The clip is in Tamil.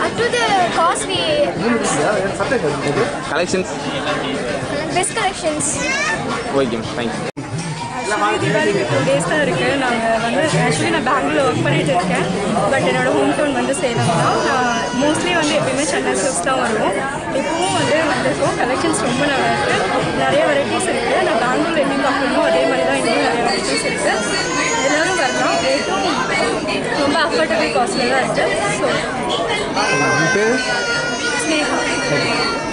Up to the cost, we collections best collections. Okay thank you actually தீபாவளிக்கு டூ டேஸ் தான் இருக்குது நாங்கள் வந்து ஆக்சுவலி நான் பெங்களூர் ஒர்க் பண்ணிட்டு இருக்கேன் பட் என்னோட ஹோம் டவுன் வந்து சேலம் தான் நான் மோஸ்ட்லி வந்து எப்பயுமே சென்னை சில்க்ஸ் தான் வருவோம் இப்போவும் வந்து வந்திருக்கோம் கலெக்ஷன்ஸ் ரொம்ப நல்லா இருக்குது நிறைய வெரைட்டிஸ் இருக்குது நான் பெங்களூர் எப்படி பார்க்கணுமோ அதே மாதிரி தான் இன்னும் நிறைய வெரைட்டிஸ் இருக்குது எல்லோரும் வரலாம் ரேட்டும் ரொம்ப அஃபோர்டபுள் காஸ்ட்டில் தான் இருக்குது ஸோ ஸ்னேகா